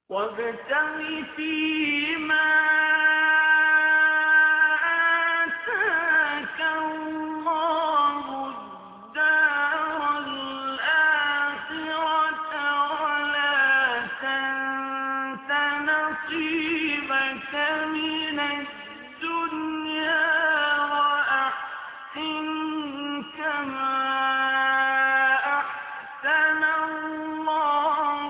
وابتغ فيما آتاك الله الدار الآخرة ولا تنس نصيبك من الدنيا وأحسن كما أحسن الله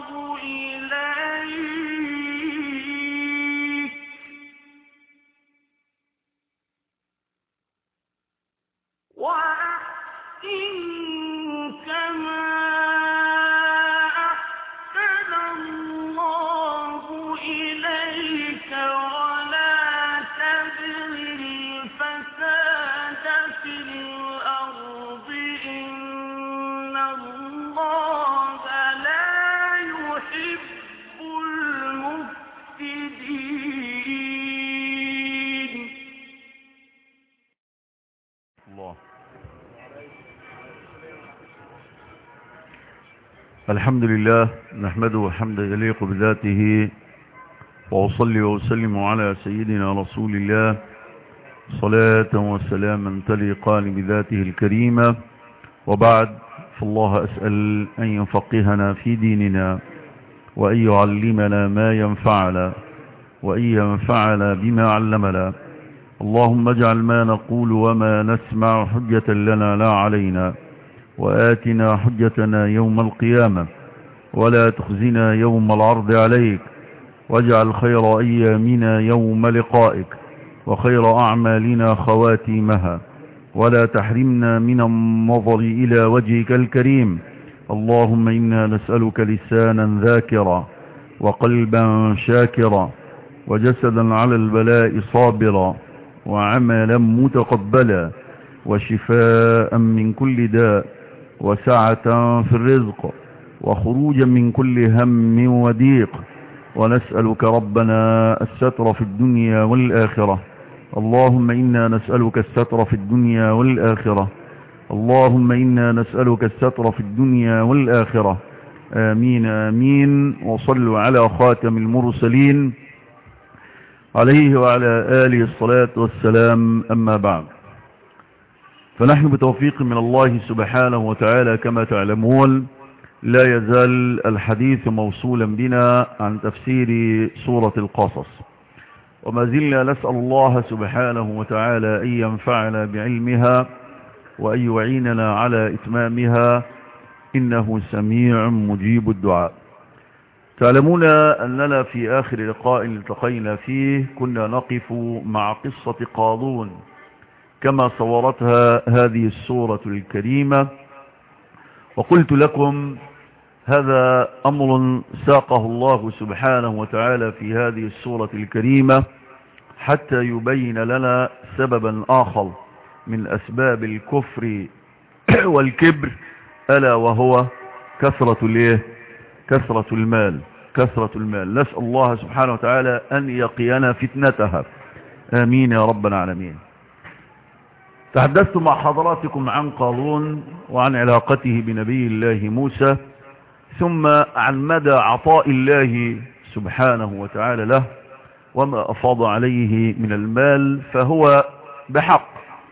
إليك وأحسن كما أحسن الله إليك ولا تبغ الفساد في الأرض إن الله لا يحب المفسدين الله الحمد لله نحمده حمدا يليق بذاته وأصلي وأسلم على سيدنا رسول الله صلاة وسلاما تليقان بذاته الكريمة وبعد فالله أسأل أن يفقهنا في ديننا وأن يعلمنا ما ينفعنا وأن ينفعنا بما علمنا اللهم اجعل ما نقول وما نسمع حجة لنا لا علينا وآتنا حجتنا يوم القيامة ولا تخزنا يوم العرض عليك واجعل خير أيامنا يوم لقائك وخير أعمالنا خواتيمها ولا تحرمنا من النظر إلى وجهك الكريم اللهم إنا نسألك لسانا ذاكرا وقلبا شاكرا وجسدا على البلاء صابرا وعملا متقبلا وشفاء من كل داء وسعة في الرزق وخروجا من كل هم وضيق ونسألك ربنا الستر في الدنيا والآخرة اللهم إنا نسألك الستر في الدنيا والآخرة اللهم إنا نسألك الستر في الدنيا والآخرة آمين آمين وصلوا على خاتم المرسلين عليه وعلى آله الصلاة والسلام أما بعد فنحن بتوفيق من الله سبحانه وتعالى كما تعلمون لا يزال الحديث موصولا بنا عن تفسير سورة القصص وما زلنا نسأل الله سبحانه وتعالى أن ينفعنا بعلمها وأن يعيننا على إتمامها إنه سميع مجيب الدعاء تعلمون أننا في آخر لقاء التقينا فيه كنا نقف مع قصة قاضون كما صورتها هذه السورة الكريمة وقلت لكم هذا أمر ساقه الله سبحانه وتعالى في هذه السورة الكريمة حتى يبين لنا سببا آخر من أسباب الكفر والكبر ألا وهو كثرة الايه كثرة المال كثرة المال نسأل الله سبحانه وتعالى أن يقينا فتنتها آمين يا رب العالمين تحدثت مع حضراتكم عن قارون وعن علاقته بنبي الله موسى ثم عن مدى عطاء الله سبحانه وتعالى له وما أفاض عليه من المال فهو بحق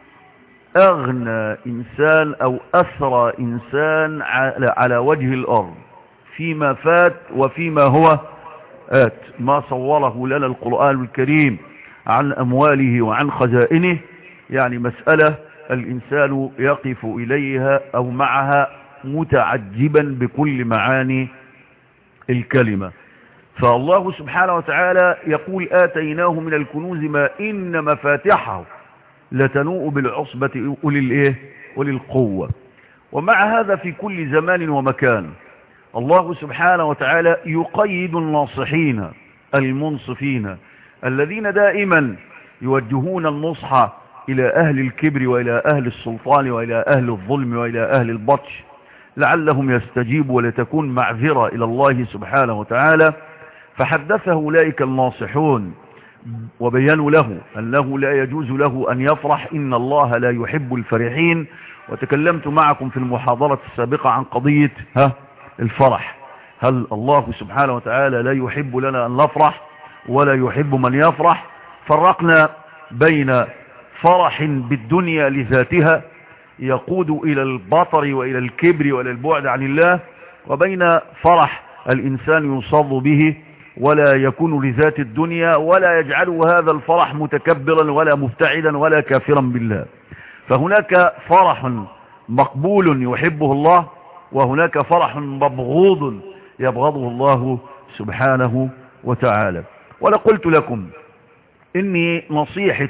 أغنى إنسان أو أسرى إنسان على وجه الأرض فيما فات وفيما هو آت ما صوره لنا القرآن الكريم عن أمواله وعن خزائنه يعني مسألة الإنسان يقف إليها أو معها متعجبا بكل معاني الكلمة فالله سبحانه وتعالى يقول آتيناه من الكنوز ما إن مفاتحه لتنوء بالعصبة أولي الإيه أولي القوة ومع هذا في كل زمان ومكان الله سبحانه وتعالى يقيد الناصحين المنصفين الذين دائما يوجهون النصح إلى أهل الكبر وإلى أهل السلطان وإلى أهل الظلم وإلى أهل البطش لعلهم يستجيبوا ولتكون معذرة إلى الله سبحانه وتعالى فحدثه أولئك الناصحون وبينوا له أنه لا يجوز له أن يفرح إن الله لا يحب الفرحين وتكلمت معكم في المحاضرة السابقة عن قضية ها الفرح هل الله سبحانه وتعالى لا يحب لنا أن نفرح ولا يحب من يفرح فرقنا بين فرح بالدنيا لذاتها يقود إلى البطر وإلى الكبر وإلى البعد عن الله وبين فرح الإنسان يصاب به ولا يكون لذات الدنيا ولا يجعله هذا الفرح متكبرا ولا مفتعدا ولا كافرا بالله فهناك فرح مقبول يحبه الله وهناك فرح مبغوض يبغضه الله سبحانه وتعالى ولقلت لكم إني نصيحة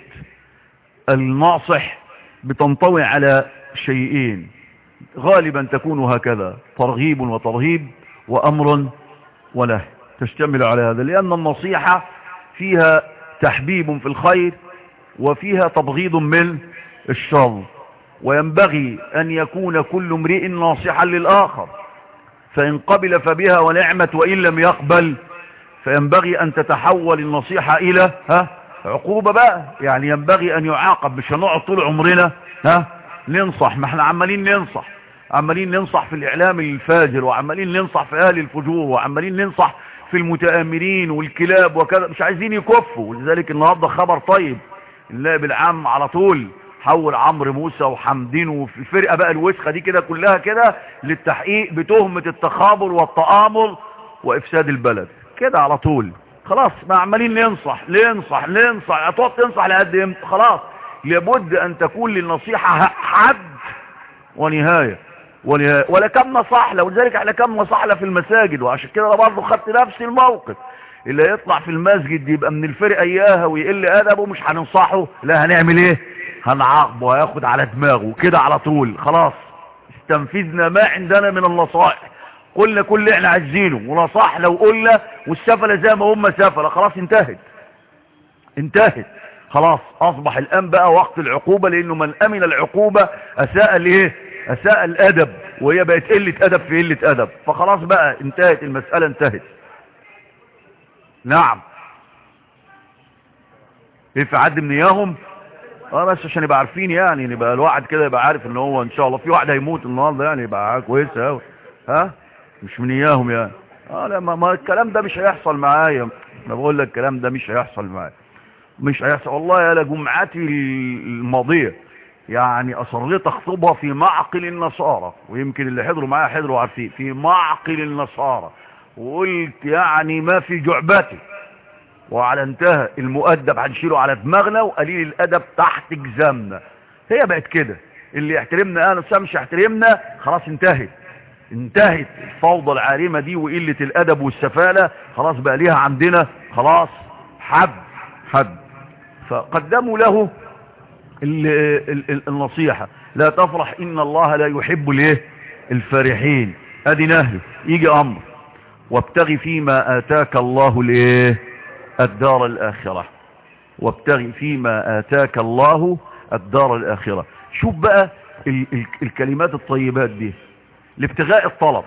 الناصح بتنطوي على شيئين غالبا تكون هكذا ترغيب وترهيب وأمر ونهي تشتمل على هذا لأن النصيحة فيها تحبيب في الخير وفيها تبغيض من الشر وينبغي أن يكون كل امرئ ناصحا للآخر فإن قبل فبها ونعمت وإن لم يقبل فينبغي أن تتحول النصيحة إلى ها عقوبة بقى يعني ينبغي أن يعاقب مش هنقعد طول عمرنا ها ننصح ما احنا عمالين ننصح عمالين ننصح في الإعلام الفاجر وعمالين ننصح في أهل الفجور وعمالين ننصح في المتآمرين والكلاب وكذا مش عايزين يكفوا ولذلك النهاردة خبر طيب النائب العام على طول حول عمرو موسى وحمدين وفي الفرقة بقى الوسخة دي كده كلها كده للتحقيق بتهمة التخابر والتآمر وإفساد البلد كده على طول خلاص ما عمالين ننصح ننصح ننصح هتقعد تنصح لقد امتى خلاص لابد ان تكون للنصيحة حد ونهاية ونهاية ولا كم نصح له ولذلك احنا كم نصح له في المساجد وعشان كده انا برضه خدت نفس الموقف اللي يطلع في المسجد يبقى من الفرقة اياها ويقل ادبه مش هننصحه لا هنعمل ايه هنعاقبه وهياخد على دماغه كده على طول خلاص استنفذنا ما عندنا من النصائح قلنا كل اللي احنا عايزينه ونصحنا وقلنا والسفلة زي ما هم سفلة خلاص انتهت انتهت خلاص اصبح الان بقى وقت العقوبة لانه من امن العقوبة اساء الايه اساء الادب وهي بقت قلة ادب في قلة ادب فخلاص بقى انتهت المسألة انتهت نعم ايه في حد من اياهم اه بس عشان يبقى عارفين يعني نبقى الواحد كده يبقى عارف ان هو ان شاء الله في واحد هيموت النهارده يعني يبقى كويس قوي ها مش من اياهم يعني اه لا ما, ما الكلام ده مش هيحصل معايا انا بقول لك الكلام ده مش هيحصل معايا مش هيحصل والله يا جمعتي الماضيه يعني اصريت اخطبها في معقل النصارى ويمكن اللي حضروا معايا حضروا عارفين في معقل النصارى وقلت يعني ما في جعبتي وعلى انتهى المؤدب هنشيله على دماغنا وقليل الادب تحت جزامنا هي بقت كده اللي يحترمنا انا مش يحترمنا خلاص انتهت انتهت الفوضى العارمة دي وقلة الادب والسفالة خلاص بقى ليها عندنا خلاص حد حد فقدموا له ال ال ال النصيحة لا تفرح ان الله لا يحب الايه الفرحين ادي نهي يجي امر وابتغي فيما اتاك الله الايه الدار الاخرة وابتغي فيما اتاك الله الدار الاخرة شوف بقى ال ال الكلمات الطيبات دي لابتغاء الطلب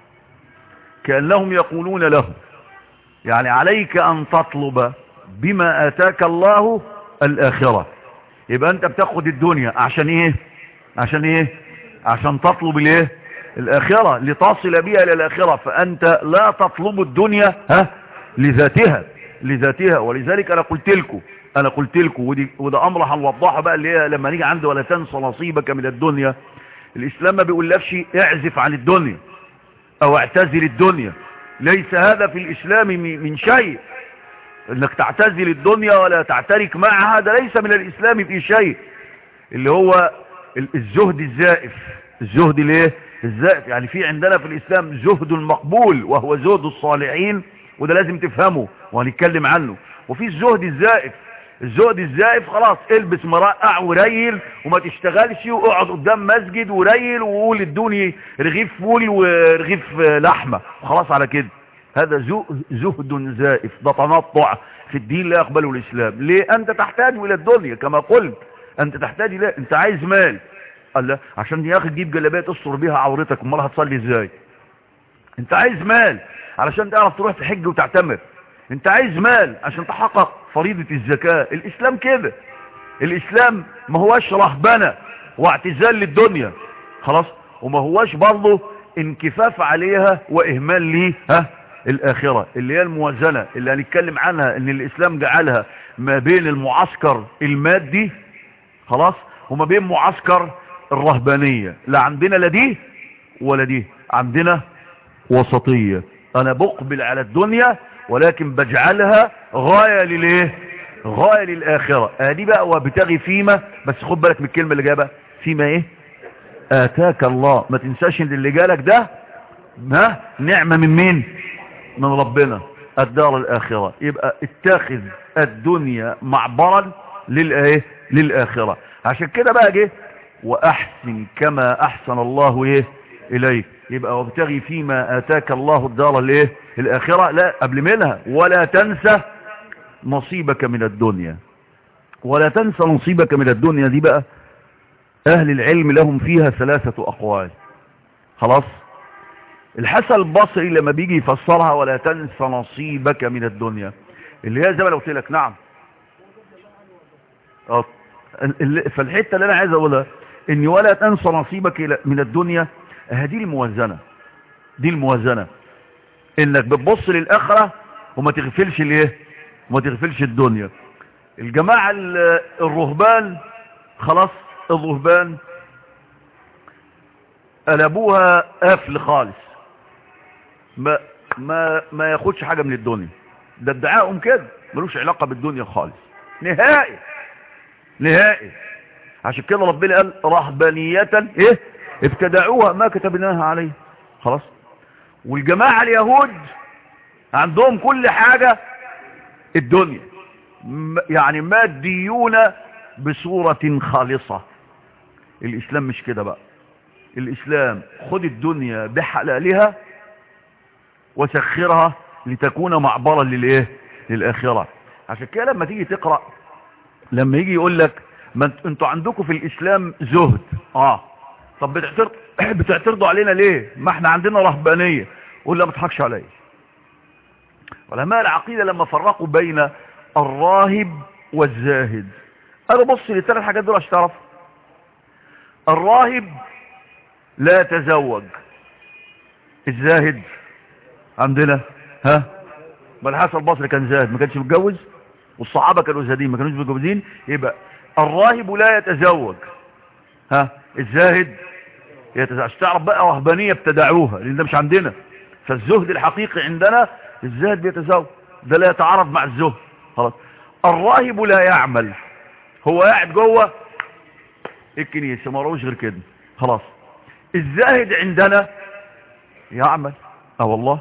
كأنهم يقولون له يعني عليك أن تطلب بما آتاك الله الآخرة يبقى أنت بتاخد الدنيا عشان إيه عشان إيه عشان تطلب الإيه الآخرة لتصل بها إلى الآخرة فأنت لا تطلب الدنيا ها لذاتها لذاتها ولذلك أنا قلت لكم أنا قلت لكم ودي وده أمر هنوضحه بقى اللي هي لما نيجي عنده ولا تنسى نصيبك من الدنيا الإسلام ما بيقولكش اعزف عن الدنيا أو اعتزل الدنيا ليس هذا في الإسلام من شيء انك تعتزل الدنيا ولا تعترك معها هذا ليس من الإسلام في شيء اللي هو الزهد الزائف الزهد ليه الزائف يعني في عندنا في الإسلام زهد مقبول وهو زهد الصالحين وده لازم تفهمه وهنتكلم عنه وفي الزهد الزائف الزهد الزائف خلاص البس مرقع وريل وما تشتغلش واقعد قدام مسجد وريل وقول ادوني رغيف فول ورغيف لحمة وخلاص على كده هذا زهد زائف ده تنطع في الدين لا يقبله الاسلام ليه انت تحتاج الى الدنيا كما قلت انت تحتاج الى انت عايز مال قال لا عشان يا اخي تجيب جلابيه تستر بيها عورتك امال هتصلي ازاي انت عايز مال علشان تعرف تروح تحج وتعتمر انت عايز مال عشان تحقق فريضة الزكاة الاسلام كده الاسلام ما هواش رهبنة واعتزال للدنيا خلاص وما هواش برضه انكفاف عليها واهمال ليه ها الاخرة اللي هي الموازنة اللي هنتكلم عنها ان الاسلام جعلها ما بين المعسكر المادي خلاص وما بين معسكر الرهبانية لا عندنا لا دي ولا دي عندنا وسطية انا بقبل على الدنيا ولكن بجعلها غاية للايه غاية للاخرة ادي بقى وابتغي فيما بس خد بالك من الكلمة اللي جابها فيما ايه اتاك الله ما تنساش ان اللي جالك ده ها نعمة من مين من ربنا الدار الاخرة يبقى اتخذ الدنيا معبرا للايه للاخرة عشان كده بقى جه واحسن كما احسن الله ايه اليك يبقى وابتغي فيما اتاك الله الدار الايه الاخرة لا قبل منها ولا تنسى نصيبك من الدنيا ولا تنسى نصيبك من الدنيا دي بقى اهل العلم لهم فيها ثلاثة اقوال خلاص الحسن البصري لما بيجي يفسرها ولا تنسى نصيبك من الدنيا اللي هي زي ما لو قلت لك نعم اه فالحته اللي انا عايز اقولها ان ولا تنسى نصيبك من الدنيا هذه الموازنه دي الموازنه انك بتبص للاخره وما تغفلش الايه وما تغفلش الدنيا الجماعه الرهبان خلاص الرهبان قلبوها قفل خالص ما ما ما ياخدش حاجه من الدنيا ده ادعائهم كده ملوش علاقه بالدنيا خالص نهائي نهائي عشان كده ربنا قال رهبانية ايه ابتدعوها ما كتبناها عليه خلاص والجماعة اليهود عندهم كل حاجة الدنيا يعني ماديون بصورة خالصة الاسلام مش كده بقى الاسلام خد الدنيا بحلالها وسخرها لتكون معبرا للايه للاخره عشان كده لما تيجي تقرا لما يجي يقول لك ما انتوا عندكم في الاسلام زهد اه طب بتعترض بتعترضوا علينا ليه ما احنا عندنا رهبانيه قول لا ما تضحكش عليا علماء العقيده لما فرقوا بين الراهب والزاهد انا بص للثلاث حاجات دول عشان تعرف الراهب لا يتزوج الزاهد عندنا ها بل الحسن البصري كان زاهد ما كانش متجوز والصحابه كانوا زاهدين ما كانوش متجوزين يبقى الراهب لا يتزوج ها الزاهد يتزوج عشان تعرف بقى رهبانيه ابتدعوها لان ده مش عندنا فالزهد الحقيقي عندنا الزاهد بيتزوج ده لا يتعارض مع الزهد خلاص الراهب لا يعمل هو قاعد جوه الكنيسه ما روش غير كده خلاص الزاهد عندنا يعمل اه والله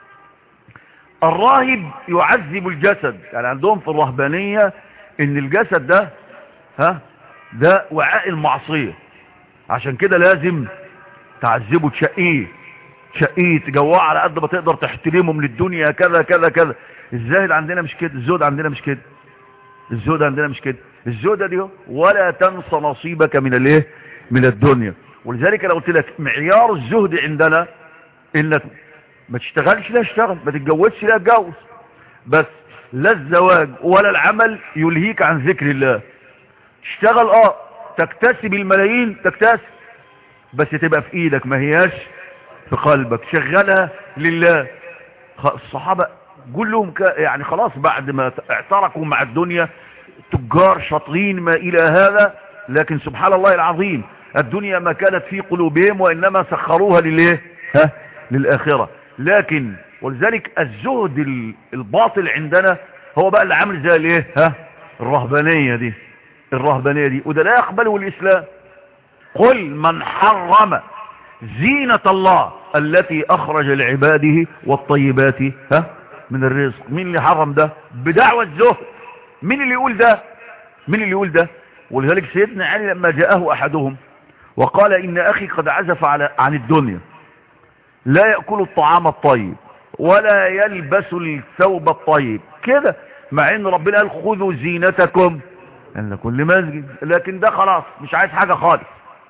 الراهب يعذب الجسد يعني عندهم في الرهبانية ان الجسد ده ها ده وعاء المعصية عشان كده لازم تعذبه تشقيه تشقيه تجوعه على قد ما تقدر تحترمه من الدنيا كذا كذا كذا الزاهد عندنا مش كده الزهد عندنا مش كده الزهد عندنا مش كده الزهد دي ولا تنسى نصيبك من الايه من الدنيا ولذلك انا قلت لك معيار الزهد عندنا انك ما تشتغلش لا اشتغل ما تتجوزش لا اتجوز بس لا الزواج ولا العمل يلهيك عن ذكر الله تشتغل اه تكتسب الملايين تكتسب بس تبقى في ايدك ما هياش في قلبك شغلها لله الصحابة كلهم يعني خلاص بعد ما اعتركوا مع الدنيا تجار شاطرين ما الى هذا لكن سبحان الله العظيم الدنيا ما كانت في قلوبهم وانما سخروها للايه ها للاخره لكن ولذلك الزهد الباطل عندنا هو بقى اللي عامل زي الايه ها الرهبانيه دي الرهبانيه دي وده لا يقبله الاسلام قل من حرم زينة الله التي اخرج لعباده والطيبات ها من الرزق مين اللي حرم ده بدعوة الزهد مين اللي يقول ده مين اللي يقول ده ولذلك سيدنا علي لما جاءه احدهم وقال ان اخي قد عزف على عن الدنيا لا يأكل الطعام الطيب ولا يلبس الثوب الطيب كده مع ان ربنا قال خذوا زينتكم عند كل مسجد لكن ده خلاص مش عايز حاجة خالص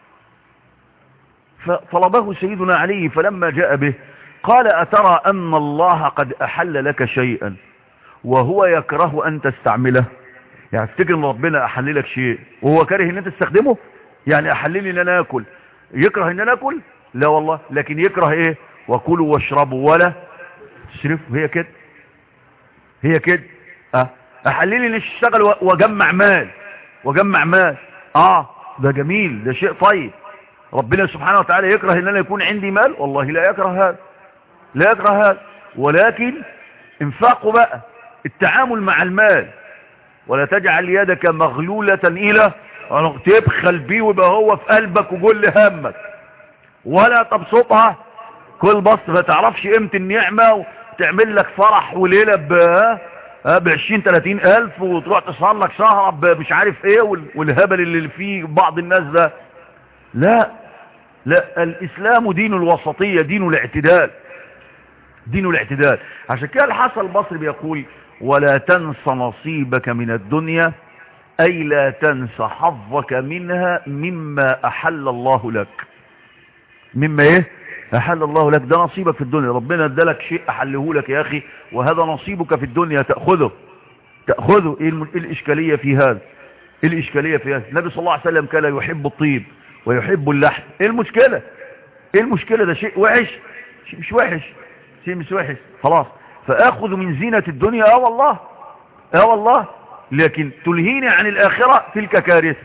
فطلبه سيدنا علي فلما جاء به قال أترى أن الله قد أحل لك شيئا وهو يكره أن تستعمله يعني تفتكر ان ربنا أحل لك شيء وهو كاره ان انت تستخدمه يعني أحل لي ان انا اكل يكره ان انا اكل لا والله لكن يكره ايه وكلوا واشربوا ولا تسرفوا هي كده هي كده اه احللي ان اشتغل و- واجمع مال واجمع مال اه ده جميل ده شيء طيب ربنا سبحانه وتعالى يكره ان انا يكون عندي مال والله لا يكره هذا لا يكره هذا ولكن انفاقه بقى التعامل مع المال ولا تجعل يدك مغلولة الى عنق. تبخل بيه ويبقى هو في قلبك وكل همك ولا تبسطها كل بسط ما تعرفش قيمة النعمة وتعمل لك فرح وليلة ب ب 20 30 الف وتروح تسهر لك سهرة ب- مش عارف ايه وال- والهبل اللي فيه بعض الناس ده لا لا الاسلام دين الوسطية دين الاعتدال دين الاعتدال عشان كده الحسن البصري بيقول ولا تنس نصيبك من الدنيا اي لا تنس حظك منها مما احل الله لك مما ايه احل الله لك ده نصيبك في الدنيا ربنا ادالك شيء احله لك يا اخي وهذا نصيبك في الدنيا تأخذه تأخذه ايه الم- إيه الاشكالية في هذا ايه الاشكالية في هذا النبي صلى الله عليه وسلم كان يحب الطيب ويحب اللحم ايه المشكلة ايه المشكلة ده شيء وحش شيء مش وحش شيء مش وحش خلاص فاخذ من زينة الدنيا اه والله اه والله لكن تلهيني عن الاخرة تلك كارثة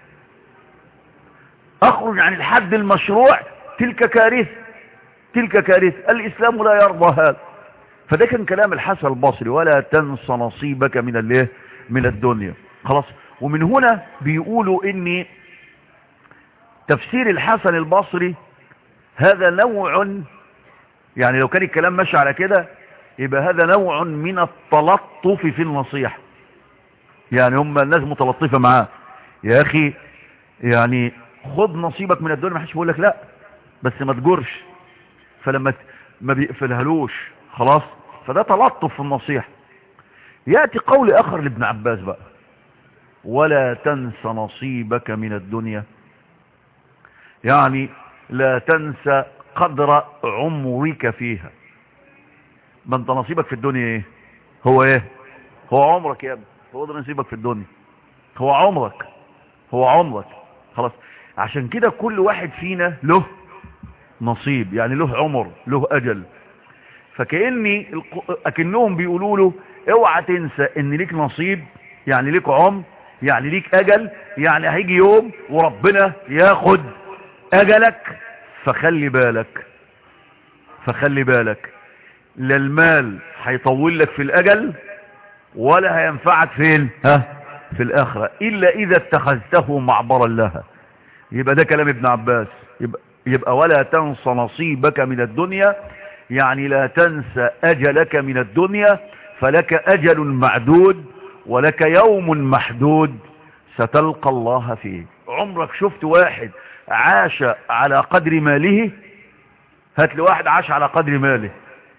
اخرج عن الحد المشروع تلك كارثة تلك كارثة الاسلام لا يرضى هذا فده كان كلام الحسن البصري ولا تنس نصيبك من الايه من الدنيا خلاص ومن هنا بيقولوا ان تفسير الحسن البصري هذا نوع يعني لو كان الكلام ماشي على كده يبقى هذا نوع من التلطف في النصيحة يعني هم الناس متلطفة معاه يا اخي يعني خد نصيبك من الدنيا ما حدش بيقول لك لا بس ما تجرش فلما ت- ما بيقفلهالوش خلاص فده تلطف في النصيحة يأتي قول اخر لابن عباس بقى ولا تنس نصيبك من الدنيا يعني لا تنسى قدر عمرك فيها ما انت نصيبك في الدنيا ايه هو ايه هو عمرك يا ابني هو ده نصيبك في الدنيا هو عمرك هو عمرك خلاص عشان كده كل واحد فينا له نصيب يعني له عمر له اجل فكأني الق- اكنهم بيقولوا له اوعى تنسى ان ليك نصيب يعني ليك عمر يعني ليك اجل يعني هيجي يوم وربنا ياخد اجلك فخلي بالك فخلي بالك لا المال هيطول لك في الاجل ولا هينفعك فين ها في الاخره الا اذا اتخذته معبرا لها يبقى ده كلام ابن عباس يبقى, يبقى ولا تنس نصيبك من الدنيا يعني لا تنسى اجلك من الدنيا فلك اجل معدود ولك يوم محدود ستلقى الله فيه عمرك شفت واحد عاش على قدر ماله هات لي واحد عاش على قدر ماله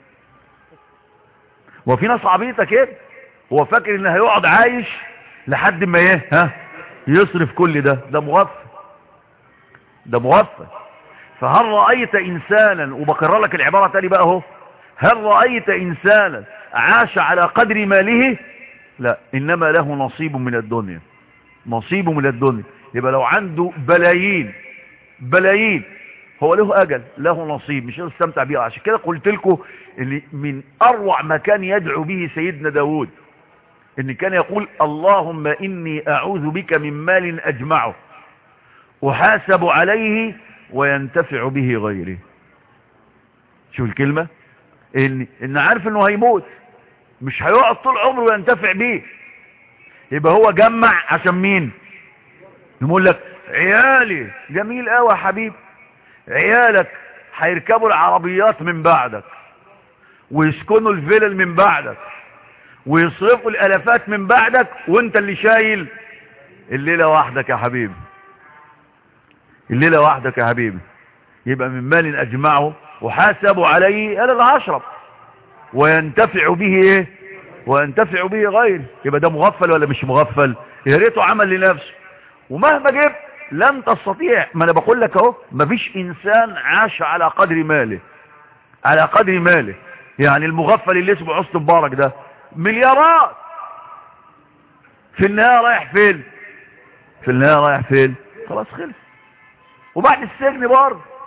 وفي ناس عبيطة كده هو فاكر ان هيقعد عايش لحد ما ايه ها يصرف كل ده ده مغفل ده مغفل فهل رأيت انسانا وبكرر لك العبارة تاني بقى اهو هل رأيت انسانا عاش على قدر ماله لا انما له نصيب من الدنيا نصيب من الدنيا يبقى لو عنده بلايين بلايين هو له اجل له نصيب مش يستمتع بيه عشان كده قلت لكم ان من اروع ما كان يدعو به سيدنا داود ان كان يقول اللهم اني اعوذ بك من مال اجمعه احاسب عليه وينتفع به غيري شوف الكلمة ان, إن عارف انه هيموت مش هيقعد طول عمره ينتفع بيه يبقى هو جمع عشان مين يقول لك عيالي جميل قوي يا حبيبي عيالك هيركبوا العربيات من بعدك ويسكنوا الفلل من بعدك ويصرفوا الالافات من بعدك وانت اللي شايل الليلة وحدك يا حبيبي الليلة وحدك يا حبيبي يبقى من مال اجمعه وحاسبوا عليه انا اللي هشرب وينتفع به ايه وينتفع به غير يبقى ده مغفل ولا مش مغفل يا ريته عمل لنفسه ومهما جبت لن تستطيع ما انا بقول لك اهو مفيش انسان عاش على قدر ماله على قدر ماله يعني المغفل اللي اسمه عصت مبارك ده مليارات في النهايه رايح فين في النهايه رايح فين خلاص خلص وبعد السجن برضه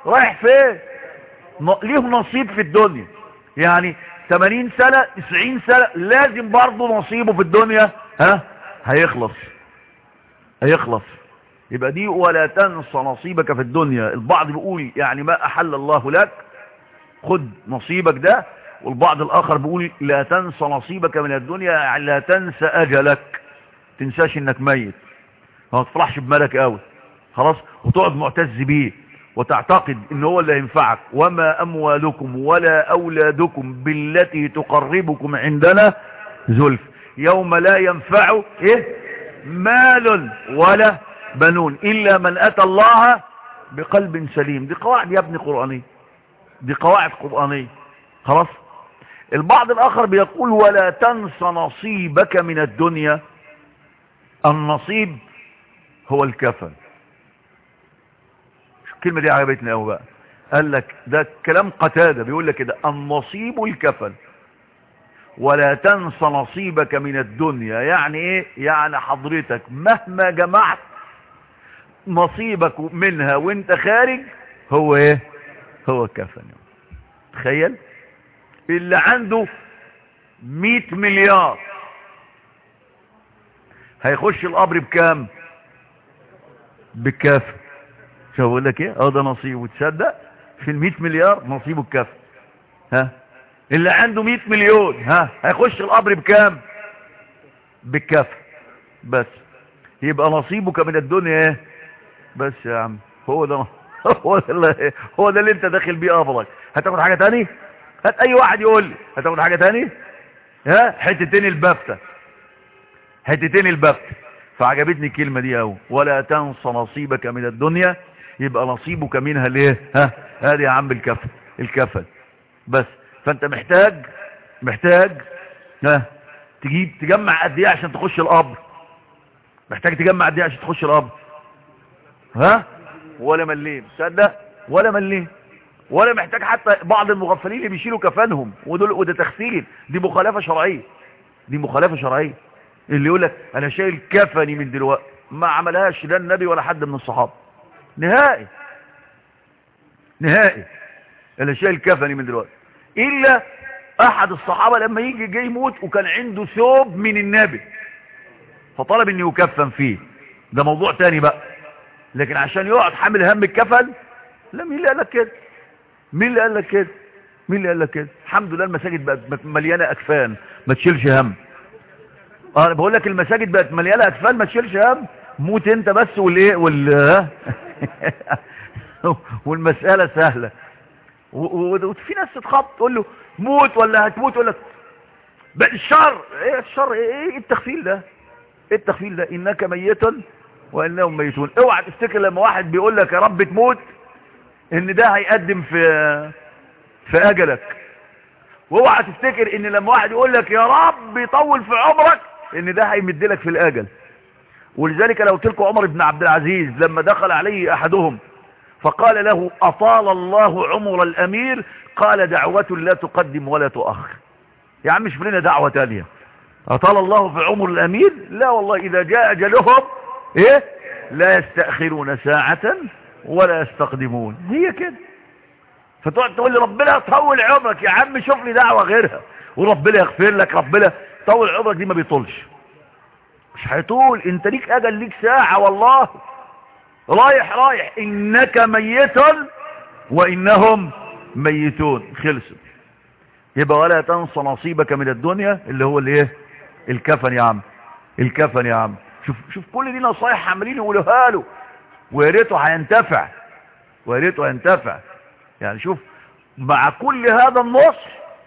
رايح فين ن- ليه نصيب في الدنيا يعني 80 سنة 90 سنة لازم برضه نصيبه في الدنيا ها هيخلص هيخلص يبقى دي ولا تنسى نصيبك في الدنيا البعض بيقول يعني ما أحل الله لك خد نصيبك ده والبعض الآخر بيقول لا تنسى نصيبك من الدنيا يعني لا تنسى أجلك تنساش انك ميت ما تفرحش بملك قوي خلاص وتقعد معتز بيه وتعتقد ان هو اللي ينفعك وما اموالكم ولا اولادكم بالتي تقربكم عندنا زلف يوم لا ينفع ايه مال ولا بنون الا من اتى الله بقلب سليم دي قواعد يا ابني قرآنية دي قواعد قرآنية خلاص البعض الاخر بيقول ولا تنس نصيبك من الدنيا النصيب هو الكفن الكلمة دي عجبتني قوي بقى قال لك ده كلام قتادة بيقول لك كده النصيب الكفن ولا تنس نصيبك من الدنيا يعني ايه يعني حضرتك مهما جمعت نصيبك منها وانت خارج هو ايه هو الكفن تخيل اللي عنده 100 مليار هيخش القبر بكام بالكافر شو اقول لك ايه اه ده نصيبه تصدق في ال 100 مليار نصيبه الكافر ها اللي عنده 100 مليون ها هيخش القبر بكام بالكافر بس يبقى نصيبك من الدنيا ايه بس يا عم هو ده هو ده اللي هو ده اللي انت داخل بيه قبرك هتاخد حاجه تاني هات اي واحد يقول لي هتاخد حاجه تاني ها حتتين البفته حتتين البفت فعجبتني الكلمة دي اهو ولا تنسى نصيبك من الدنيا يبقى نصيبك منها ليه ها هذه يا عم الكفن الكفن بس فانت محتاج محتاج ها تجيب تجمع قد ايه عشان تخش القبر محتاج تجمع قد ايه عشان تخش القبر ها ولا مليم تصدق ولا مليم ولا محتاج حتى بعض المغفلين اللي بيشيلوا كفنهم ودول وده تغسيل دي مخالفه شرعيه دي مخالفه شرعيه اللي يقول لك انا شايل كفني من دلوقتي ما عملهاش لا النبي ولا حد من الصحابه نهائي نهائي اللي شايل كفني من دلوقتي الا احد الصحابه لما يجي جاي يموت وكان عنده ثوب من النبي فطلب انه يكفن فيه ده موضوع تاني بقى لكن عشان يقعد حامل هم الكفن لا مين اللي قال لك كده مين اللي قال لك كده مين اللي قال لك كده الحمد لله المساجد بقت مليانه اكفان ما تشيلش هم اه انا بقول لك المساجد بقت مليانه اكفان ما تشيلش هم موت انت بس والايه وال والمساله سهله وفي ناس تتخط تقول له موت ولا هتموت يقول لك بقى الشر ايه الشر ايه ايه التخفيل ده ايه التخفيل ده انك ميت وانهم ميتون اوعى تفتكر لما واحد بيقول لك يا رب تموت ان ده هيقدم في في اجلك واوعى تفتكر ان لما واحد يقول لك يا رب يطول في عمرك ان ده هيمد لك في الاجل ولذلك لو قلت لكم عمر بن عبد العزيز لما دخل عليه احدهم فقال له اطال الله عمر الامير قال دعوة لا تقدم ولا تؤخر يا عم مش لنا دعوة تانية اطال الله في عمر الامير لا والله اذا جاء اجلهم ايه لا يستأخرون ساعة ولا يستقدمون هي كده فتقعد تقول لي ربنا طول عمرك يا عم شوف لي دعوة غيرها وربنا يغفر لك ربنا طول عمرك دي ما بيطولش مش هيطول انت ليك اجل ليك ساعة والله رايح رايح انك ميت وانهم ميتون خلصوا يبقى ولا تنسى نصيبك من الدنيا اللي هو الايه الكفن يا عم الكفن يا عم شوف شوف كل دي نصايح عاملين يقولوها له ويا ريته هينتفع ويا ريته هينتفع يعني شوف مع كل هذا النصح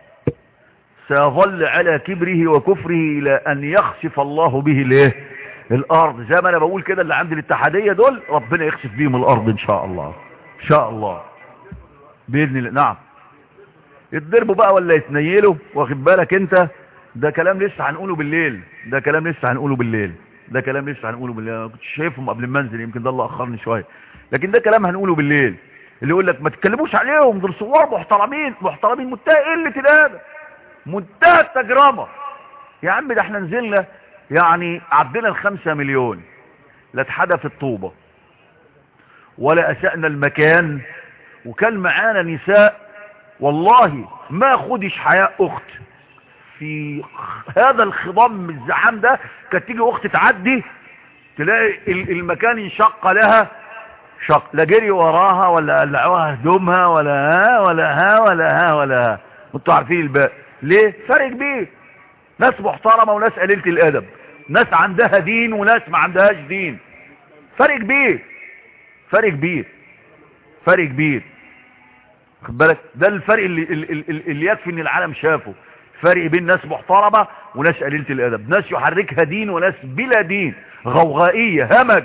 سيظل على كبره وكفره الى ان يخسف الله به الايه الارض زي ما انا بقول كده اللي عند الاتحادية دول ربنا يخسف بيهم الارض ان شاء الله ان شاء الله باذن الله نعم يتضربوا بقى ولا يتنيلوا واخد بالك انت ده كلام لسه هنقوله بالليل ده كلام لسه هنقوله بالليل ده كلام لسه هنقوله بالليل انا كنت شايفهم قبل ما انزل يمكن ده اللي اخرني شويه لكن ده كلام هنقوله بالليل اللي يقول لك ما تتكلموش عليهم دول صور محترمين محترمين منتهى قله الادب منتهى التجرمه يا عم ده احنا نزلنا يعني عدينا الخمسة مليون لا اتحدث الطوبة ولا اسأنا المكان وكان معانا نساء والله ما خدش حياء اخت في هذا الخضام الزحام ده كانت تيجي اخت تعدي تلاقي المكان انشق لها شق لا جري وراها ولا قلعوها هدومها ولا ها ولا ها ولا ها ولا ها انتوا عارفين الباقي ليه فرق كبير ناس محترمه وناس قليله الادب ناس عندها دين وناس ما عندهاش دين فرق كبير فرق كبير فرق كبير خد بالك ده الفرق اللي, اللي, اللي يكفي ان العالم شافه فرق بين ناس محترمة وناس قليلة الادب ناس يحركها دين وناس بلا دين غوغائية همج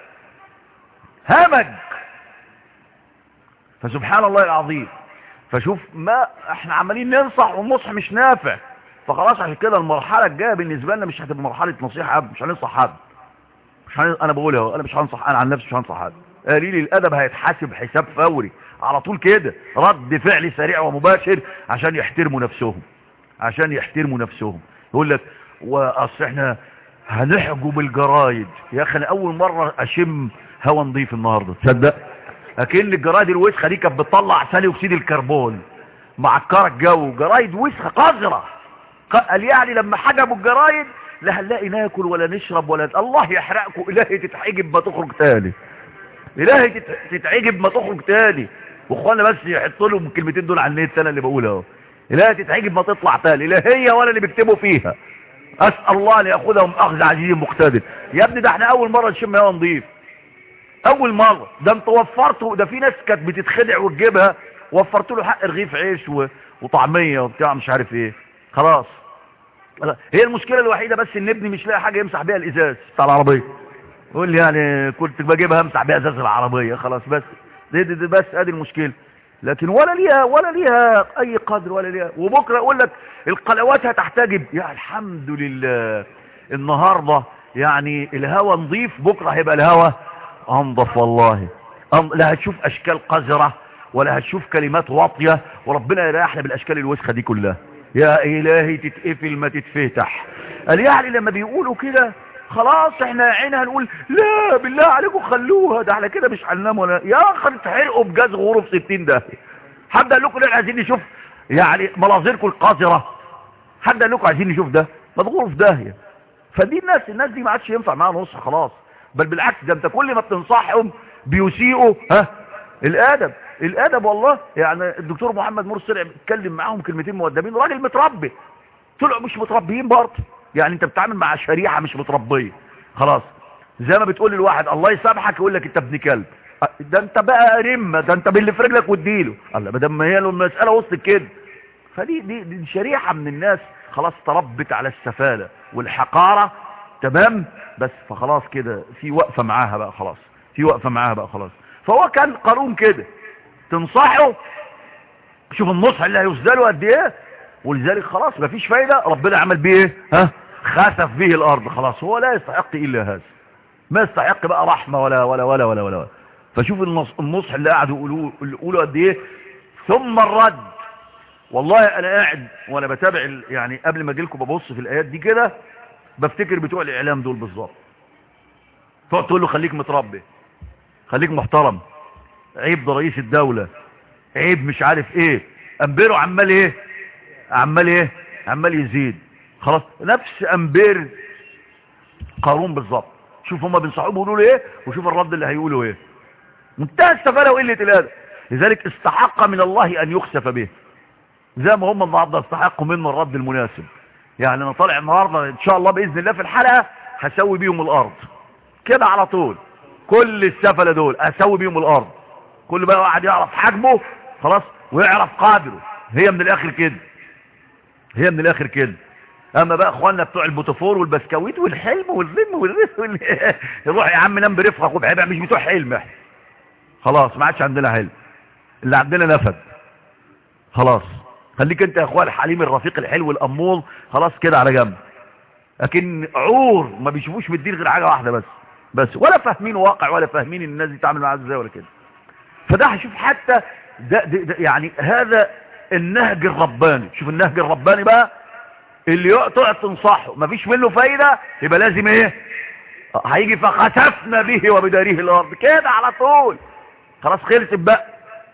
همج فسبحان الله العظيم فشوف ما احنا عمالين ننصح والنصح مش نافع فخلاص عشان كده المرحلة الجاية بالنسبة لنا مش هتبقى مرحلة نصيحة مش هننصح حد مش هن... انا بقولها انا مش هنصح انا عن نفسي مش هنصح حد قليل الادب هيتحاسب حساب فوري على طول كده رد فعل سريع ومباشر عشان يحترموا نفسهم عشان يحترموا نفسهم يقول لك واصل احنا هنحجب الجرايد يا اخي انا اول مرة اشم هوا نظيف النهاردة تصدق اكن الجرايد الوسخة دي كانت بتطلع ثاني اكسيد الكربون معكرة الجو جرايد وسخة قذرة قال يعني لما حجبوا الجرايد لا هنلاقي ناكل ولا نشرب ولا الله يحرقكم الهي تتحجب ما تخرج تاني الهي تتعجب ما تخرج تاني واخوانا بس يحطوا لهم الكلمتين دول على النت انا اللي بقولها اهو الهي تتعجب ما تطلع تاني لا هي ولا اللي بيكتبوا فيها اسال الله ان ياخذهم اخذ عزيز مقتدر يا ابني ده احنا اول مره نشم هوا نضيف اول مره ده انت وفرته ده في ناس كانت بتتخدع وتجيبها وفرت له حق رغيف عيش و... وطعميه وبتاع مش عارف ايه خلاص هي المشكله الوحيده بس ان ابني مش لاقي حاجه يمسح بيها الازاز بتاع العربيه يقول لي يعني كنت بجيبها امسح بيها ازاز العربيه خلاص بس دي, دي, دي بس ادي المشكله لكن ولا ليها ولا ليها اي قدر ولا ليها وبكره اقول لك القنوات هتحتجب يا الحمد لله النهارده يعني الهوا نظيف بكره هيبقى الهوا انضف والله لا هتشوف اشكال قذره ولا هتشوف كلمات واطيه وربنا يريحنا بالاشكال الوسخه دي كلها يا الهي تتقفل ما تتفتح قال يعني لما بيقولوا كده خلاص احنا عينها هنقول لا بالله عليكم خلوها ده احنا كده مش هننام ولا يا اخي تحرقوا بجاز غروف 60 ده حد قال لكم احنا عايزين نشوف يعني مناظركم القذره حد قال لكم عايزين نشوف ده ما تغوروا في داهيه فدي الناس الناس دي ما عادش ينفع معاها نص خلاص بل بالعكس ده انت كل ما بتنصحهم بيسيئوا ها الادب الادب والله يعني الدكتور محمد مرسل اتكلم معاهم كلمتين مؤدبين راجل متربي طلعوا مش متربيين برضه يعني انت بتتعامل مع شريحه مش متربيه خلاص زي ما بتقول للواحد الله يسامحك يقول لك انت ابن كلب ده انت بقى رمه ده انت باللي في رجلك واديله الله ما دام هي له المساله وسط كده فدي دي, دي شريحه من الناس خلاص تربت على السفاله والحقاره تمام بس فخلاص كده في وقفه معاها بقى خلاص في وقفه معاها بقى خلاص فهو كان قانون كده تنصحه شوف النصح اللي هيسدله قد ايه ولذلك خلاص مفيش فايدة ربنا عمل بيه ايه ها خسف به الارض خلاص هو لا يستحق الا هذا ما يستحق بقى رحمة ولا ولا ولا ولا ولا فشوف النصح اللي قعدوا يقولوه يقولوا قد ايه ثم الرد والله انا قاعد وانا بتابع يعني قبل ما اجي لكم ببص في الايات دي كده بفتكر بتوع الاعلام دول بالظبط تقعد تقول له خليك متربي خليك محترم عيب ده رئيس الدولة عيب مش عارف ايه امبيره عمال ايه عمال ايه عمال يزيد خلاص نفس امبير قارون بالظبط شوف هما بينصحوه بيقولوا له ايه وشوف الرد اللي هيقولوا ايه منتهى السفاله وقله الادب لذلك استحق من الله ان يخسف به زي ما هم النهارده استحقوا منه الرد المناسب يعني انا طالع النهارده ان شاء الله باذن الله في الحلقه هسوي بيهم الارض كده على طول كل السفله دول اسوي بيهم الارض كل بقى واحد يعرف حجمه خلاص ويعرف قدره هي من الاخر كده هي من الاخر كده اما بقى اخواننا بتوع البوتفور والبسكويت والحلم والذم والرث وال... روح يا عم نام برفقك وبعيبها مش بتوع حلم احنا خلاص ما عادش عندنا حلم اللي عندنا نفد خلاص خليك انت يا اخوان الحليم الرفيق الحلو الامور خلاص كده على جنب لكن عور ما بيشوفوش من الدين غير حاجه واحده بس بس ولا فاهمين واقع ولا فاهمين الناس دي تعمل معاها ازاي ولا كده فده هشوف حتى ده, ده, ده يعني هذا النهج الرباني شوف النهج الرباني بقى اللي تقعد تنصحه مفيش منه فايدة يبقى لازم ايه هيجي فخسفنا به وبداريه الارض كده على طول خلاص خلصت بقى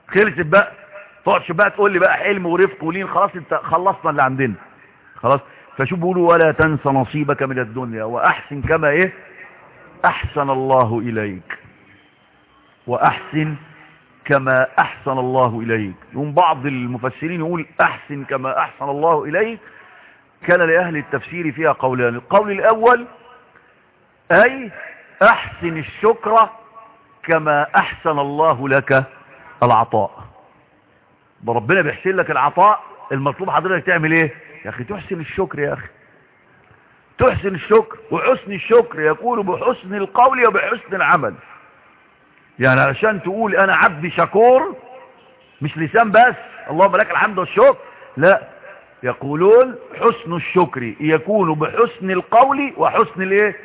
خلصت بقى تقعدش بقى تقول لي بقى حلم ورفق ولين خلاص انت خلصنا اللي عندنا خلاص فشو بيقولوا ولا تنسى نصيبك من الدنيا واحسن كما ايه احسن الله اليك واحسن كما احسن الله اليك يوم بعض المفسرين يقول احسن كما احسن الله اليك كان لاهل التفسير فيها قولان القول الاول اي احسن الشكر كما احسن الله لك العطاء ربنا بيحسن لك العطاء المطلوب حضرتك تعمل ايه يا اخي تحسن الشكر يا اخي تحسن الشكر وحسن الشكر يكون بحسن القول وبحسن العمل يعني علشان تقول انا عبد شكور مش لسان بس اللهم لك الحمد والشكر لا يقولون حسن الشكر يكون بحسن القول وحسن الايه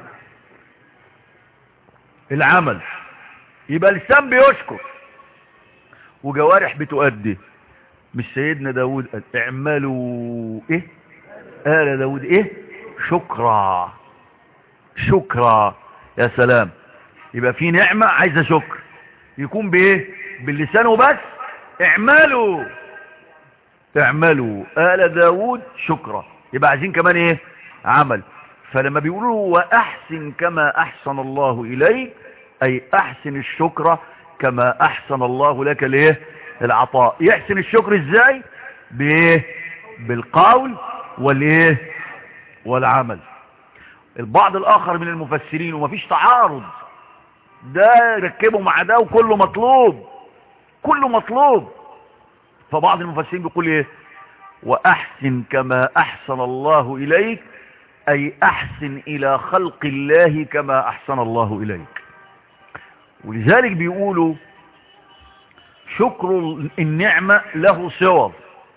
العمل يبقى لسان بيشكر وجوارح بتؤدي مش سيدنا داود قال اعملوا ايه قال داود ايه شكرا شكرا يا سلام يبقى في نعمة عايزة شكر يكون بايه باللسان وبس اعملوا اعملوا آل داود شكرا يبقى عايزين كمان ايه عمل فلما بيقولوا واحسن كما احسن الله اليك اي احسن الشكر كما احسن الله لك ليه العطاء يحسن الشكر ازاي بايه بالقول والايه والعمل البعض الاخر من المفسرين ومفيش تعارض ده ركبه مع ده وكله مطلوب كله مطلوب فبعض المفسرين بيقول ايه واحسن كما احسن الله اليك اي احسن الى خلق الله كما احسن الله اليك ولذلك بيقولوا شكر النعمة له صور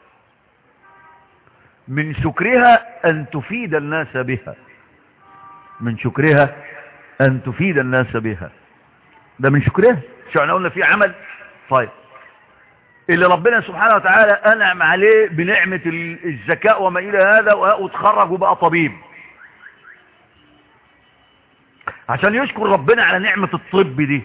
من شكرها ان تفيد الناس بها من شكرها ان تفيد الناس بها ده من شكرها شو احنا قلنا في عمل طيب اللي ربنا سبحانه وتعالى انعم عليه بنعمة الذكاء وما الى هذا وتخرج وبقى طبيب عشان يشكر ربنا على نعمة الطب دي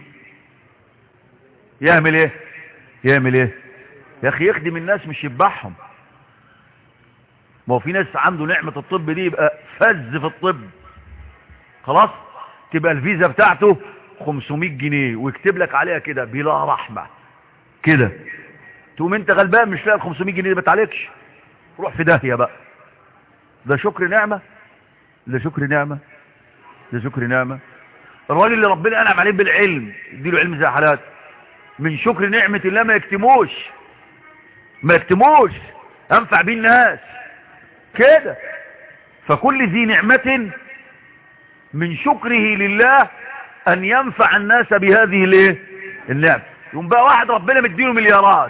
يعمل ايه يعمل ايه يا اخي يخدم الناس مش يذبحهم ما هو في ناس عنده نعمة الطب دي يبقى فز في الطب خلاص تبقى الفيزا بتاعته 500 جنيه ويكتب لك عليها كده بلا رحمة كده تقوم انت غلبان مش لاقي ال 500 جنيه دي ما تعليكش روح في داهية بقى ده شكر نعمة ده شكر نعمة ده شكر نعمة الراجل اللي ربنا انعم عليه بالعلم يديله علم زي حالات من شكر نعمة الله ما يكتموش ما يكتموش انفع بيه الناس كده فكل ذي نعمة من شكره لله ان ينفع الناس بهذه الايه النعمة يقوم بقى واحد ربنا مديله مليارات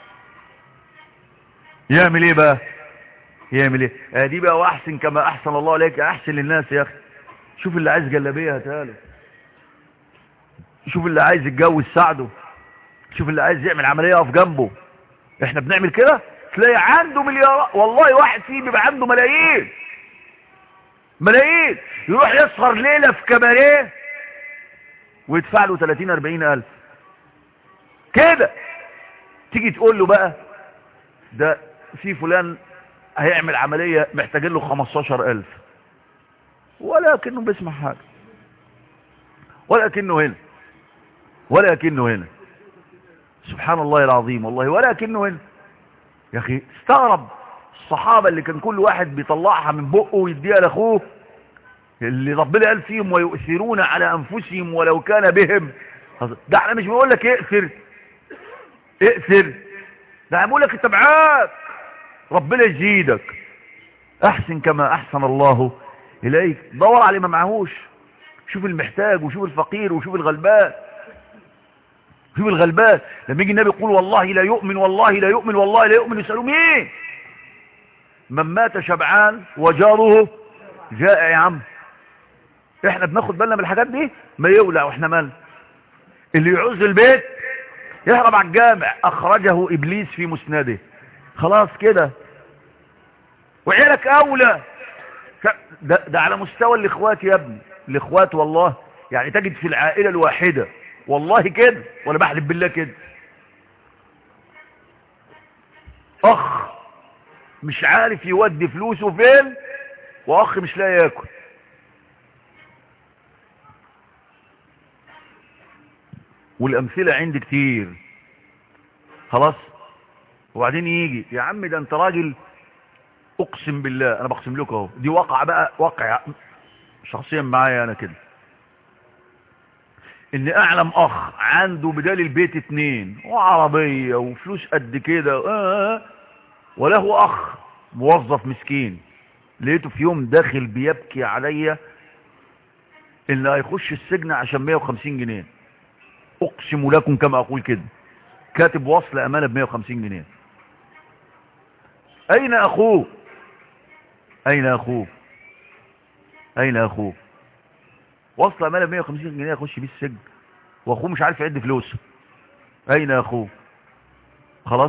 يعمل ايه بقى يعمل ايه آه دي بقى واحسن كما احسن الله عليك احسن للناس يا اخي شوف اللي عايز جلابيه هتاله شوف اللي عايز يتجوز ساعده شوف اللي عايز يعمل عمليه يقف جنبه احنا بنعمل كده تلاقي عنده مليارات والله واحد فيه بيبقى عنده ملايين ملايين يروح يسهر ليله في كباريه ويدفع له 30 40 الف كده تيجي تقول له بقى ده في فلان هيعمل عملية محتاجين له 15 الف ولكنه بيسمع حاجة ولكنه هنا ولكنه هنا سبحان الله العظيم والله ولكنه هنا يا اخي استغرب الصحابة اللي كان كل واحد بيطلعها من بقه ويديها لاخوه اللي ربنا قال فيهم ويؤثرون على انفسهم ولو كان بهم ده احنا مش بنقول لك اقثر اقثر ده بقول لك انت معاك ربنا يزيدك احسن كما احسن الله اليك دور على ما معهوش شوف المحتاج وشوف الفقير وشوف الغلبان شوف الغلبان لما يجي النبي يقول والله لا يؤمن والله لا يؤمن والله لا يؤمن يسألوا مين من مات شبعان وجاره جائع يا عم احنا بناخد بالنا من الحاجات دي ما يولع واحنا مال اللي يعوز البيت يهرب على الجامع اخرجه ابليس في مسنده خلاص كده وعيالك اولى ده, ده على مستوى الاخوات يا ابني الاخوات والله يعني تجد في العائلة الواحدة والله كده ولا بحلف بالله كده اخ مش عارف يودي فلوسه فين واخ مش لاقي ياكل والامثلة عندي كتير خلاص وبعدين يجي يا عم ده انت راجل اقسم بالله انا بقسم لكم اهو دي واقع بقى واقع شخصيا معايا انا كده ان اعلم اخ عنده بدال البيت اتنين وعربية وفلوس قد كده آه وله اخ موظف مسكين لقيته في يوم داخل بيبكي عليا ان هيخش السجن عشان 150 جنيه اقسم لكم كما اقول كده كاتب وصل امانه ب 150 جنيه اين اخوه اين اخوه اين اخوه وصل امانه ب 150 جنيه يخش بيه السجن واخوه مش عارف يعد فلوسه اين اخوه خلاص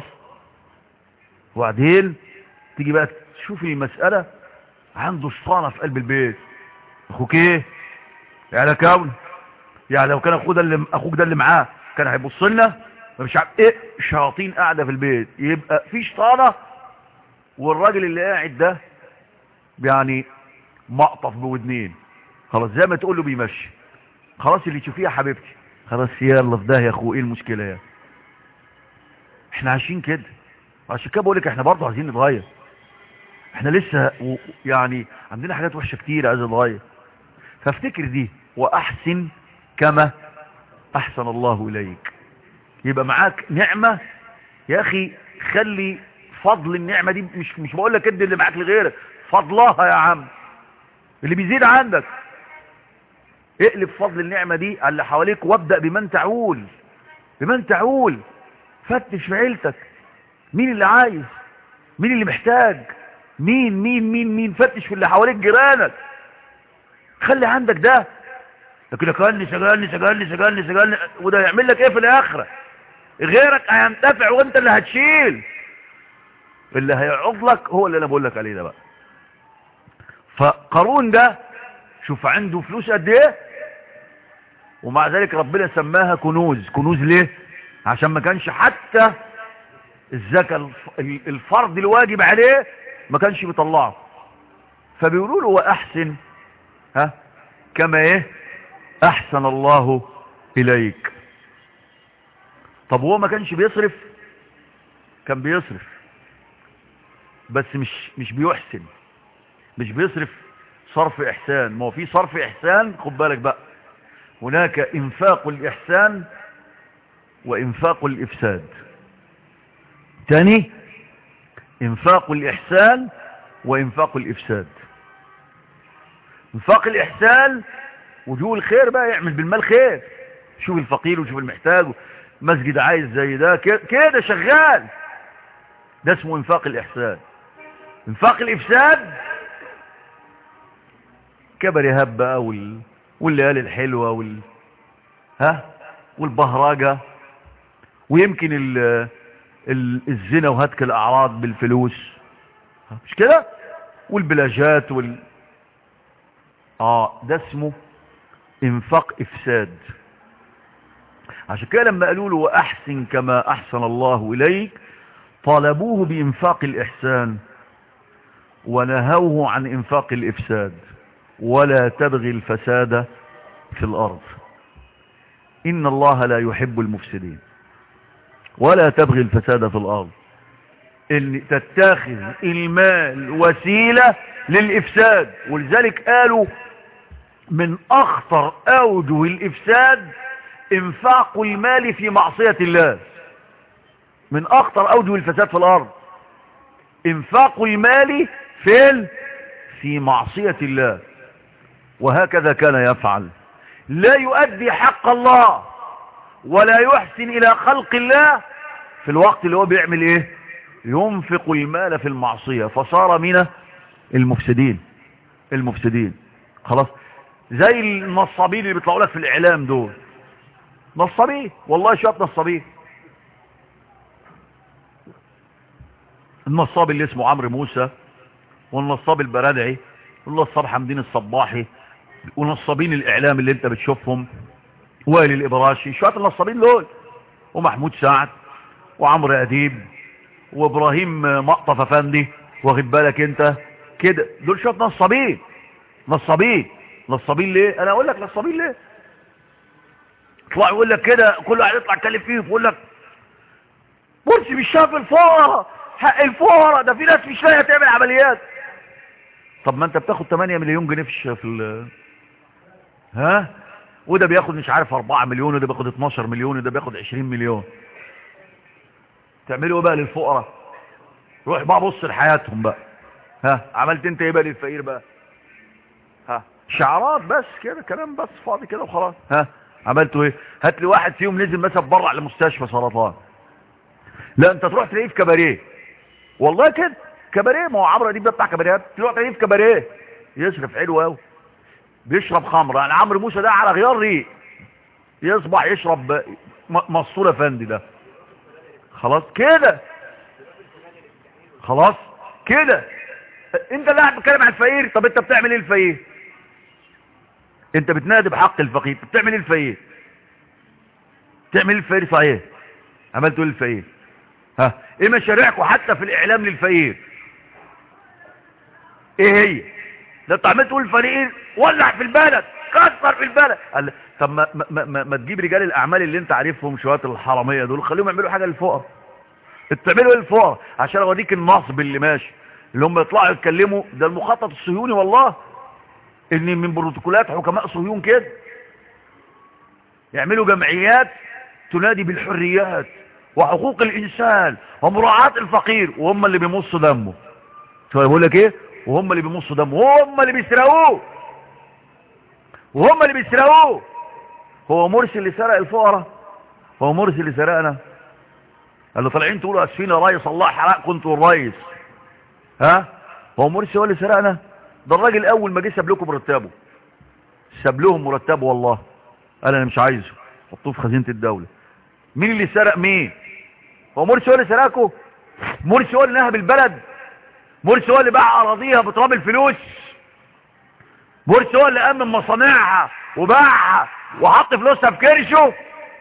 وبعدين تيجي بقى تشوف المسألة عنده شطانة في قلب البيت اخوك ايه يعني كون يعني لو كان اخوه ده اللي اخوك ده اللي معاه كان هيبص لنا مش عارف ايه شياطين قاعده في البيت يبقى في شطانه والراجل اللي قاعد ده يعني مقطف بودنين خلاص زي ما تقول له بيمشي خلاص اللي تشوفيه يا حبيبتي خلاص يلا في ده يا اخو ايه المشكله يا احنا عايشين كده عشان كده بقول لك احنا برضه عايزين نتغير احنا لسه و- يعني عندنا حاجات وحشه كتير عايز نتغير فافتكر دي واحسن كما احسن الله اليك يبقى معاك نعمه يا اخي خلي فضل النعمه دي مش مش بقول لك ادي اللي معاك لغيرك فضلها يا عم اللي بيزيد عندك اقلب فضل النعمه دي على اللي حواليك وابدا بمن تعول بمن تعول فتش في عيلتك مين اللي عايز مين اللي محتاج مين مين مين مين فتش في اللي حواليك جيرانك خلي عندك ده لكن شغلني شغلني شغلني شغلني شغلني وده يعمل لك ايه في الاخره غيرك هينتفع وانت اللي هتشيل اللي هيعوض لك هو اللي انا بقول لك عليه ده بقى فقارون ده شوف عنده فلوس قد ايه ومع ذلك ربنا سماها كنوز كنوز ليه عشان ما كانش حتى الزكاة الف- الفرض الواجب عليه ما كانش بيطلعه فبيقولوا له واحسن ها كما ايه احسن الله اليك طب هو ما كانش بيصرف كان بيصرف بس مش مش بيحسن مش بيصرف صرف احسان ما هو في صرف احسان خد بالك بقى هناك انفاق الاحسان وانفاق الافساد تاني انفاق الاحسان وانفاق الافساد انفاق الاحسان وجوه الخير بقى يعمل بالمال خير شوف الفقير وشوف المحتاج مسجد عايز زي ده كده- كده شغال ده اسمه انفاق الاحسان انفاق الافساد كبر هب بقى وال... والليالي الحلوه وال ها والبهرجه ويمكن ال... ال... الزنا وهتك الاعراض بالفلوس مش كده والبلاجات وال اه ده اسمه انفاق افساد عشان كده لما قالوا له واحسن كما احسن الله اليك طالبوه بانفاق الاحسان ونهوه عن انفاق الافساد ولا تبغي الفساد في الارض ان الله لا يحب المفسدين ولا تبغي الفساد في الارض ان تتخذ المال وسيلة للافساد ولذلك قالوا من اخطر اوجه الافساد انفاق المال في معصية الله من اخطر اوجه الفساد في الارض انفاق المال في في معصية الله وهكذا كان يفعل لا يؤدي حق الله ولا يحسن الى خلق الله في الوقت اللي هو بيعمل ايه ينفق المال في المعصية فصار من المفسدين المفسدين خلاص زي النصابين اللي بيطلعوا لك في الاعلام دول نصابين والله شويه نصابين النصاب اللي اسمه عمرو موسى والنصاب البرادعي والنصاب حمدين الصباحي ونصابين الاعلام اللي انت بتشوفهم وائل الابراشي شويه النصابين دول ومحمود سعد وعمرو اديب وابراهيم مقطف افندي واخد بالك انت كده دول شويه نصابين نصابين نصابين ليه انا اقول لك نصابين ليه يطلع يقول لك كده كل واحد يطلع يتكلم فيه ويقول لك مرسي مش شاف الفقراء حق الفقراء ده في ناس مش لاقيه تعمل عمليات طب ما انت بتاخد 8 مليون جنيه في في ال ها وده بياخد مش عارف 4 مليون وده بياخد 12 مليون وده بياخد 20 مليون تعملوا ايه بقى للفقراء روح بقى بص لحياتهم بقى ها عملت انت ايه بقى للفقير بقى ها شعارات بس كده كلام بس فاضي كده وخلاص ها عملتوا ايه هات لي واحد فيهم نزل مثلا بره على مستشفى سرطان لا انت تروح تلاقيه في كباريه والله كده كباريه ما هو عمرو دي بتاع كباريات تروح تلاقيه في كباريه يصرف حلو قوي بيشرب خمر يعني عمرو موسى ده على غيار ريق يصبح يشرب مسطور افندي ده خلاص كده خلاص كده انت اللي قاعد بتتكلم عن الفقير طب انت بتعمل ايه الفقير انت بتنادي بحق الفقير بتعمل ايه الفقير تعمل ايه الفقير صحيح عملت ايه الفقير ها ايه مشاريعكم حتى في الاعلام للفقير ايه هي ده انت عمال تقول الفقير ولع في البلد كسر في البلد قال طب ما, ما, ما, ما تجيب رجال الاعمال اللي انت عارفهم شويه الحراميه دول خليهم يعملوا حاجه للفقراء بتعملوا ايه للفقراء عشان اوريك النصب اللي ماشي اللي هم يطلعوا يتكلموا ده المخطط الصهيوني والله ان من بروتوكولات حكماء صهيون كده يعملوا جمعيات تنادي بالحريات وحقوق الانسان ومراعاة الفقير وهم اللي بيمصوا دمه شويه بقول لك ايه وهم اللي بيمصوا دمه وهم اللي بيسرقوه وهم اللي بيسرقوه هو مرسي اللي سرق الفقراء هو مرسي اللي سرقنا اللي طالعين تقولوا اسفين يا ريس الله حرق كنتوا الريس ها هو مرسي هو اللي سرقنا ده الراجل اول ما جه ساب لكم مرتبه ساب لهم مرتبه والله قال انا مش عايزه حطوه في خزينه الدوله مين اللي سرق مين هو مرسي هو اللي سرقكم مرسي هو اللي نهب البلد مرسي هو اللي باع اراضيها بتراب الفلوس مرسي هو اللي امن مصانعها وباعها وحط فلوسها في كرشه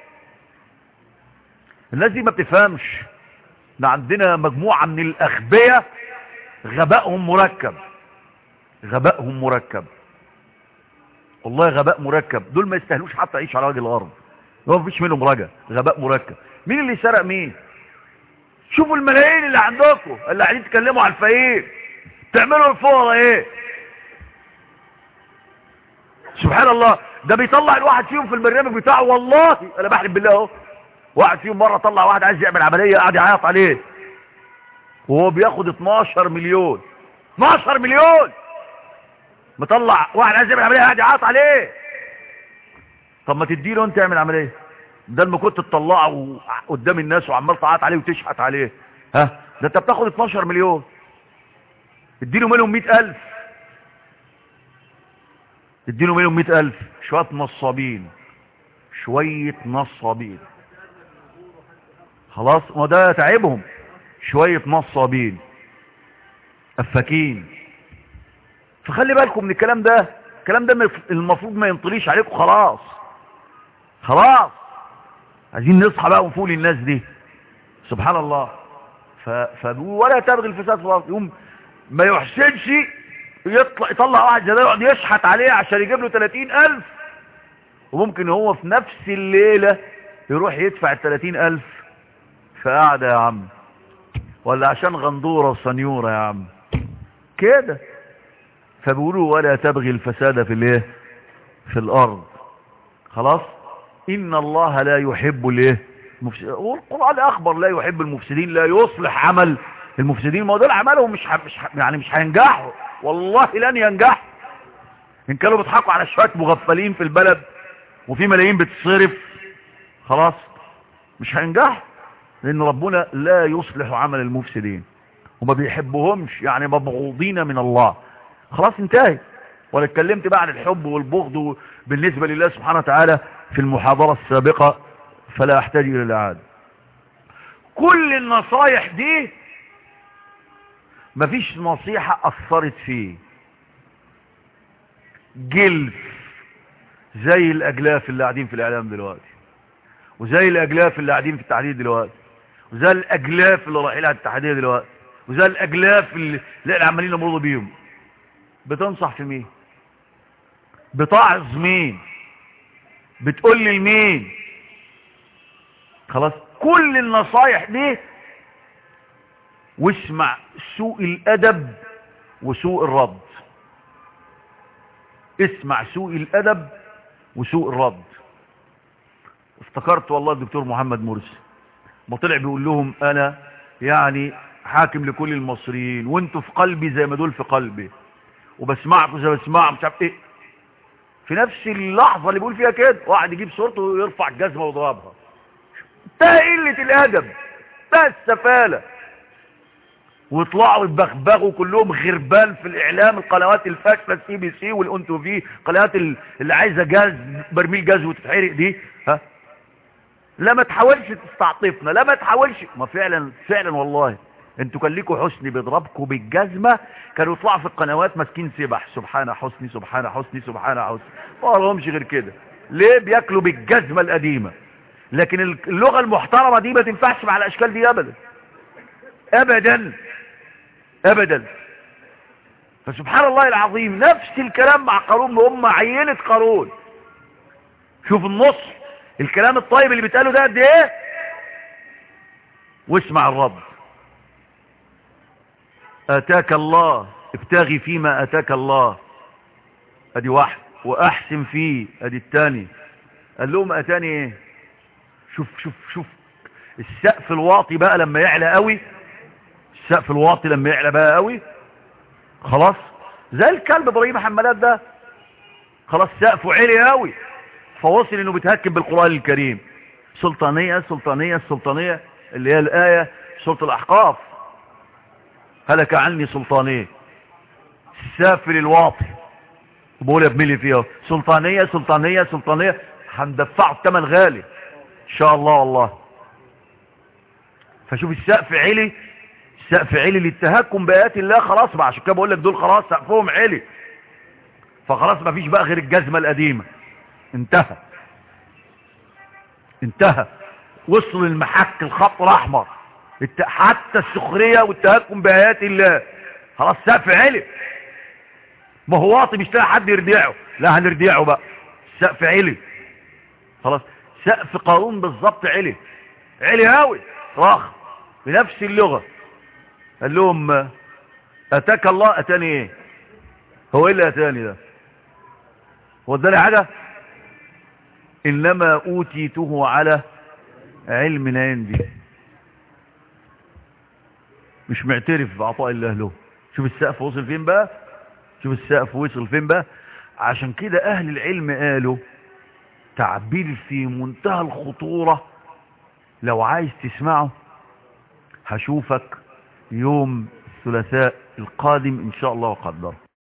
الناس دي ما بتفهمش ده عندنا مجموعة من الأغبياء غبائهم مركب غبائهم مركب والله غباء مركب دول ما يستاهلوش حتى يعيش على وجه الأرض هو مفيش منهم رجا غباء مركب مين اللي سرق مين شوفوا الملايين اللي عندكم اللي قاعدين تتكلموا على الفقير تعملوا الفقراء ايه سبحان الله ده بيطلع الواحد فيهم في البرنامج بتاعه والله انا بحلف بالله اهو واحد فيهم مرة طلع واحد عايز يعمل عملية قاعد يعيط عليه وهو بياخد 12 مليون 12 مليون مطلع واحد عايز يعمل عملية قاعد يعيط عليه طب ما تديله انت يعمل عملية ده لما كنت تطلعه قدام الناس وعمال تعيط عليه وتشحت عليه ها ده انت بتاخد 12 مليون اديله منهم 100000 اديله منهم 100000 شوية نصابين شوية نصابين خلاص ما ده تعبهم شوية نصابين افاكين فخلي بالكم من الكلام ده الكلام ده المفروض ما ينطليش عليكم خلاص خلاص عايزين نصحى بقى ونفوق للناس دي سبحان الله ف... ف... ولا تبغي الفساد في الارض يوم ما يحسنش يطلع يطلع واحد زي ده يقعد يشحت عليه عشان يجيب له 30000 وممكن هو في نفس الليلة يروح يدفع ال 30000 فقاعدة يا عم ولا عشان غندورة وصنيورة يا عم كده فبيقولوا ولا تبغي الفساد في الايه في الارض خلاص ان الله لا يحب الايه والقرآن اخبر لا يحب المفسدين لا يصلح عمل المفسدين ما دول عملهم مش ح... مش ح... يعني مش هينجحوا والله لن ينجحوا ان كانوا بيضحكوا على شويه مغفلين في البلد وفي ملايين بتصرف خلاص مش هينجحوا لان ربنا لا يصلح عمل المفسدين وما بيحبهمش يعني مبغوضين من الله خلاص انتهي ولا اتكلمت بقى عن الحب والبغض بالنسبة لله سبحانه وتعالى في المحاضرة السابقة فلا احتاج الى الاعادة كل النصايح دي مفيش نصيحة اثرت فيه جلف زي الاجلاف اللي قاعدين في الاعلام دلوقتي وزي الاجلاف اللي قاعدين في التحديد دلوقتي وزي الاجلاف اللي رايحين على الاتحاديه دلوقتي وزي الاجلاف اللي, اللي احنا عمالين نمرض بيهم بتنصح في مين بتعظ مين بتقول لي لمين خلاص كل النصايح دي واسمع سوء الادب وسوء الرد اسمع سوء الادب وسوء الرد افتكرت والله الدكتور محمد مرسي ما طلع بيقول لهم انا يعني حاكم لكل المصريين وانتوا في قلبي زي ما دول في قلبي وبسمعكم زي ما بسمعهم مش عارف ايه في نفس اللحظه اللي بيقول فيها كده واحد يجيب صورته ويرفع الجزمه ويضربها ده قله الادب ده السفاله ويطلعوا يبغبغوا كلهم غربان في الاعلام القنوات الفاشله السي بي سي والانتو في قنوات اللي عايزه جاز برميل جاز وتتحرق دي ها لا ما تحاولش تستعطفنا لا ما تحاولش ما فعلا فعلا والله انتوا كان ليكوا حسني بيضربكوا بالجزمه كانوا يطلعوا في القنوات ماسكين سبح سبحان حسني سبحان حسني سبحان حسني ما لهمش غير كده ليه بياكلوا بالجزمه القديمه لكن اللغه المحترمه دي ما تنفعش مع الاشكال دي ابدا ابدا ابدا فسبحان الله العظيم نفس الكلام مع قارون هم عينة قارون شوف النص الكلام الطيب اللي بيتقاله ده قد ايه واسمع الرب اتاك الله ابتغي فيما اتاك الله ادي واحد واحسن فيه ادي التاني قال لهم اتاني ايه شوف شوف شوف السقف الواطي بقى لما يعلى قوي السقف الواطي لما يعلى بقى قوي خلاص زي الكلب ابراهيم حمالات ده خلاص سقفه عالي قوي فوصل انه بيتهكم بالقرآن الكريم سلطانية سلطانية السلطانية اللي هي الآية سورة الأحقاف هلك عني سلطانية السافل الواطي بقول ابملي فيها سلطانية سلطانية سلطانية هندفعه الثمن غالي ان شاء الله والله فشوف السقف عالي السقف عالي للتهكم بآيات الله خلاص بقى عشان كده بقول لك دول خلاص سقفهم عالي فخلاص ما فيش بقى غير الجزمة القديمة انتهى انتهى وصل المحك الخط الاحمر حتى السخرية والتهكم بآيات الله خلاص سقف عالي ما هو واطي مش لاقي حد يردعه لا هنردعه بقى السقف عالي خلاص سقف قارون بالظبط عالي عالي قوي راخ بنفس اللغة قال لهم اتاك الله اتاني ايه هو ايه اللي اتاني ده هو اداني حاجه انما اوتيته على علم عندي مش معترف بعطاء الله له شوف السقف وصل فين بقى شوف السقف وصل فين بقى عشان كده اهل العلم قالوا تعبير في منتهى الخطورة لو عايز تسمعه هشوفك يوم الثلاثاء القادم ان شاء الله وقدر